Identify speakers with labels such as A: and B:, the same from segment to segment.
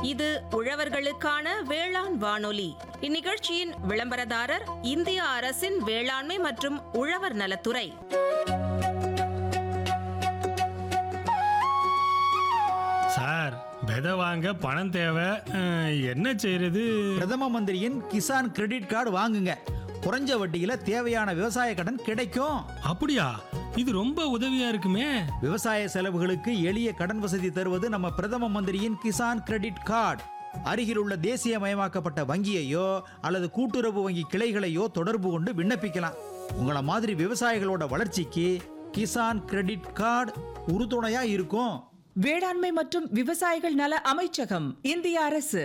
A: இது உழவர்களுக்கான வேளாண் வானொலி இந்நிகழ்ச்சியின் விளம்பரதாரர் இந்திய அரசின் வேளாண்மை மற்றும் உழவர் நலத்துறை
B: சார் விதை வாங்க பணம் தேவை அஹ், என்ன செய்யறது
C: பிரதம மந்திரியின் கிசான் கிரெடிட் கார்டு வாங்குங்க குறைஞ்ச வட்டியில தேவையான விவசாய கடன் கிடைக்கும்
B: அப்படியா இது ரொம்ப உதவியா இருக்குமே
C: விவசாய செலவுகளுக்கு எளிய கடன் வசதி தருவது நம்ம பிரதம மந்திரியின் கிசான் கிரெடிட் கார்டு அருகிலுள்ள தேசியமயமாக்கப்பட்ட வங்கியையோ அல்லது கூட்டுறவு வங்கி கிளைகளையோ தொடர்பு கொண்டு விண்ணப்பிக்கலாம் உங்களை மாதிரி விவசாயிகளோட வளர்ச்சிக்கு கிசான் கிரெடிட் கார்டு உறுதுணையா இருக்கும்
D: வேளாண்மை மற்றும் விவசாயிகள் நல அமைச்சகம் இந்திய அரசு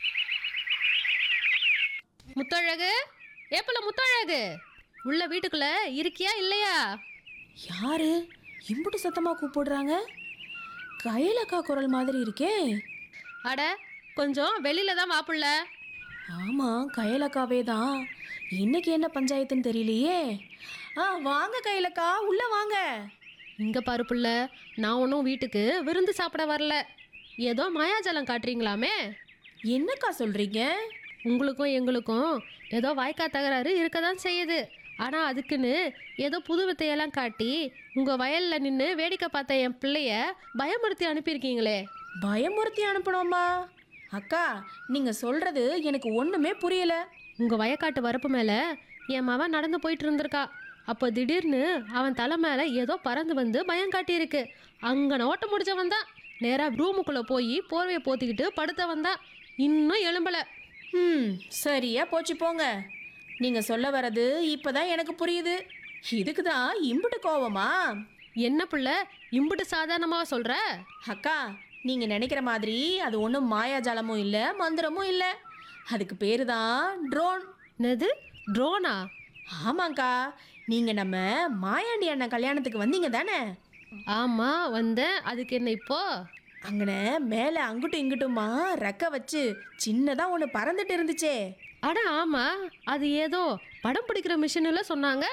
E: முத்தழகு ஏப்பல முத்தழகு உள்ள வீட்டுக்குள்ள இருக்கியா இல்லையா
F: யாரு இம்புட்டு சத்தமா கூப்பிடுறாங்க கையிலக்கா குரல் மாதிரி இருக்கே
E: அட கொஞ்சம் வெளியில தான் வாப்புள்ள
F: ஆமா கையிலக்காவே தான் இன்னைக்கு என்ன பஞ்சாயத்துன்னு தெரியலையே ஆ வாங்க கையிலக்கா உள்ள வாங்க
E: இங்க பாரு புள்ள நான் ஒன்றும் வீட்டுக்கு விருந்து சாப்பிட வரல ஏதோ மாயாஜலம் காட்டுறீங்களாமே
F: என்னக்கா சொல்றீங்க
E: உங்களுக்கும் எங்களுக்கும் ஏதோ வாய்க்கா தகராறு இருக்க தான் செய்யுது ஆனால் அதுக்குன்னு ஏதோ புது வித்தையெல்லாம் காட்டி உங்கள் வயலில் நின்று வேடிக்கை பார்த்த என் பிள்ளைய பயமுறுத்தி அனுப்பியிருக்கீங்களே
F: பயமுறுத்தி அனுப்பணுமா அக்கா நீங்க சொல்றது எனக்கு ஒண்ணுமே புரியல
E: உங்கள் வயக்காட்டு வரப்பு மேலே என் மவன் நடந்து போயிட்டு இருந்திருக்கா அப்போ திடீர்னு அவன் தலை மேலே ஏதோ பறந்து வந்து பயம் காட்டியிருக்கு அங்கே ஓட்ட முடிச்சவன் தான் நேராக ரூமுக்குள்ளே போய் போர்வையை போத்திக்கிட்டு படுத்த வந்தான் இன்னும் எழும்பலை
F: ம் சரியா போச்சு போங்க நீங்க சொல்ல வர்றது இப்பதான் எனக்கு புரியுது இதுக்கு தான் இம்புட்டு கோவமா
E: என்ன பிள்ளை இம்புட்டு சாதாரணமாக சொல்கிற
F: அக்கா நீங்க நினைக்கிற மாதிரி அது ஒன்றும் மாயாஜாலமும் இல்லை மந்திரமும் இல்லை அதுக்கு பேரு தான் ட்ரோன்
E: என்னது ட்ரோனா
F: ஆமாங்க்கா நீங்க நம்ம மாயாண்டி அண்ணன் கல்யாணத்துக்கு வந்தீங்க தானே
E: ஆமாம் வந்தேன் அதுக்கு என்ன இப்போ
F: அங்கன மேலே அங்கிட்டும் இங்கிட்டுமா ரெக்க வச்சு சின்னதா ஒன்று பறந்துட்டு இருந்துச்சே
E: அட ஆமாம் அது ஏதோ படம் பிடிக்கிற மிஷினில் சொன்னாங்க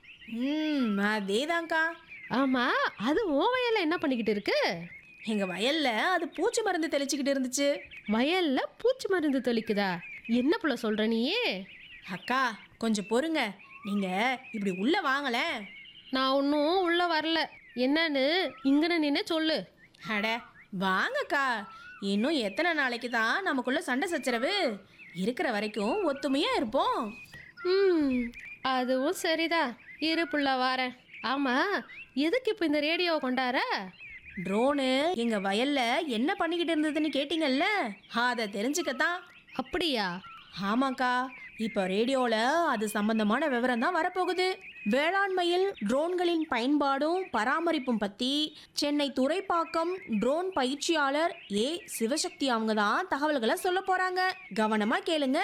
F: ம் அதேதான்க்கா
E: ஆமாம் அது உன் வயலில் என்ன பண்ணிக்கிட்டு இருக்கு
F: எங்க வயல்ல அது பூச்சி மருந்து தெளிச்சுக்கிட்டு இருந்துச்சு
E: வயலில் பூச்சி மருந்து தெளிக்குதா என்ன புள்ள சொல்கிற நீயே
F: அக்கா கொஞ்சம் பொறுங்க நீங்க இப்படி உள்ள வாங்களேன்
E: நான் ஒன்றும் உள்ளே வரல என்னன்னு இங்கன நின்று சொல்லு
F: அட வாங்கக்கா இன்னும் எத்தனை நாளைக்கு தான் நமக்குள்ள சண்டை சச்சரவு இருக்கிற வரைக்கும் ஒத்துமையா இருப்போம்
E: ம் அதுவும் சரிதான் இரு புள்ள வாரேன் ஆமாம் எதுக்கு இப்போ இந்த ரேடியோவை கொண்டார
F: ட்ரோனு எங்க வயல்ல என்ன பண்ணிக்கிட்டு இருந்ததுன்னு கேட்டீங்கல்ல அதை தெரிஞ்சுக்கத்தான்
E: அப்படியா
F: ஆமாக்கா இப்போ ரேடியோவில் அது சம்பந்தமான விவரம் தான் வரப்போகுது வேளாண்மையில் ட்ரோன்களின் பயன்பாடும் பராமரிப்பும் பற்றி சென்னை துறைப்பாக்கம் ட்ரோன் பயிற்சியாளர் ஏ சிவசக்தி அவங்க தான் தகவல்களை சொல்ல போகிறாங்க கவனமாக கேளுங்க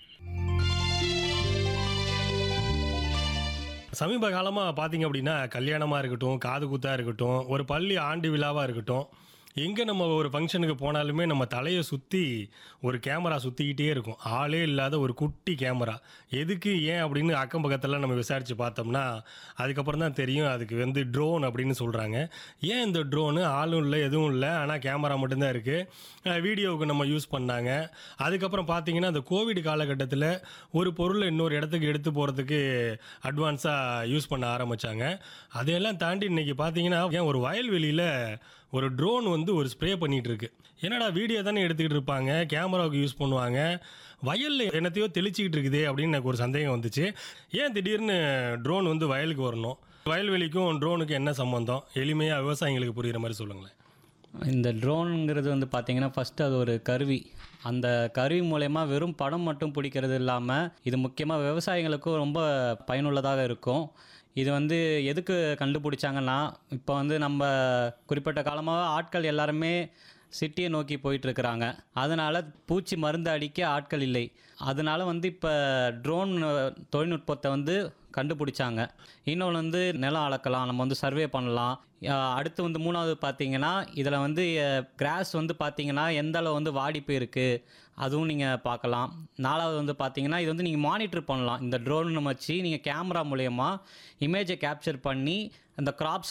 B: சமீப காலமாக பார்த்தீங்க அப்படின்னா கல்யாணமாக இருக்கட்டும் காது குத்தாக இருக்கட்டும் ஒரு பள்ளி ஆண்டு விழாவாக இருக்கட்டும் எங்கே நம்ம ஒரு ஃபங்க்ஷனுக்கு போனாலுமே நம்ம தலையை சுற்றி ஒரு கேமரா சுற்றிக்கிட்டே இருக்கும் ஆளே இல்லாத ஒரு குட்டி கேமரா எதுக்கு ஏன் அப்படின்னு அக்கம் பக்கத்தில் நம்ம விசாரித்து பார்த்தோம்னா அதுக்கப்புறம் தான் தெரியும் அதுக்கு வந்து ட்ரோன் அப்படின்னு சொல்கிறாங்க ஏன் இந்த ட்ரோனு ஆளும் இல்லை எதுவும் இல்லை ஆனால் கேமரா மட்டும்தான் இருக்குது வீடியோவுக்கு நம்ம யூஸ் பண்ணாங்க அதுக்கப்புறம் பார்த்தீங்கன்னா அந்த கோவிட் காலகட்டத்தில் ஒரு பொருளை இன்னொரு இடத்துக்கு எடுத்து போகிறதுக்கு அட்வான்ஸாக யூஸ் பண்ண ஆரம்பித்தாங்க அதையெல்லாம் தாண்டி இன்றைக்கி பார்த்தீங்கன்னா ஏன் ஒரு வயல்வெளியில் ஒரு ட்ரோன் வந்து ஒரு ஸ்ப்ரே பண்ணிகிட்டு இருக்கு என்னடா வீடியோ தானே எடுத்துக்கிட்டு இருப்பாங்க கேமராவுக்கு யூஸ் பண்ணுவாங்க வயலில் என்னத்தையோ தெளிச்சிக்கிட்டு இருக்குதே அப்படின்னு எனக்கு ஒரு சந்தேகம் வந்துச்சு ஏன் திடீர்னு ட்ரோன் வந்து வயலுக்கு வரணும் வயல்வெளிக்கும் ட்ரோனுக்கும் என்ன சம்மந்தம் எளிமையாக விவசாயிங்களுக்கு புரிகிற மாதிரி சொல்லுங்களேன்
G: இந்த ட்ரோனுங்கிறது வந்து பார்த்தீங்கன்னா ஃபஸ்ட்டு அது ஒரு கருவி அந்த கருவி மூலயமா வெறும் படம் மட்டும் பிடிக்கிறது இல்லாமல் இது முக்கியமாக விவசாயிகளுக்கும் ரொம்ப பயனுள்ளதாக இருக்கும் இது வந்து எதுக்கு கண்டுபிடிச்சாங்கன்னா இப்போ வந்து நம்ம குறிப்பிட்ட காலமாக ஆட்கள் எல்லாருமே சிட்டியை நோக்கி போயிட்டுருக்குறாங்க அதனால் பூச்சி மருந்து அடிக்க ஆட்கள் இல்லை அதனால வந்து இப்போ ட்ரோன் தொழில்நுட்பத்தை வந்து கண்டுபிடிச்சாங்க இன்னொன்று வந்து நிலம் அளக்கலாம் நம்ம வந்து சர்வே பண்ணலாம் அஹ் அடுத்து வந்து மூணாவது பார்த்தீங்கன்னா இதில் வந்து கிராஸ் வந்து பார்த்தீங்கன்னா எந்த அளவு வந்து வாடி போயிருக்கு அதுவும் நீங்கள் பார்க்கலாம் நாலாவது வந்து பார்த்தீங்கன்னா இது வந்து நீங்கள் மானிட்டர் பண்ணலாம் இந்த ட்ரோன் வச்சு நீங்கள் கேமரா மூலயமா இமேஜை கேப்சர் பண்ணி அந்த கிராப்ஸ்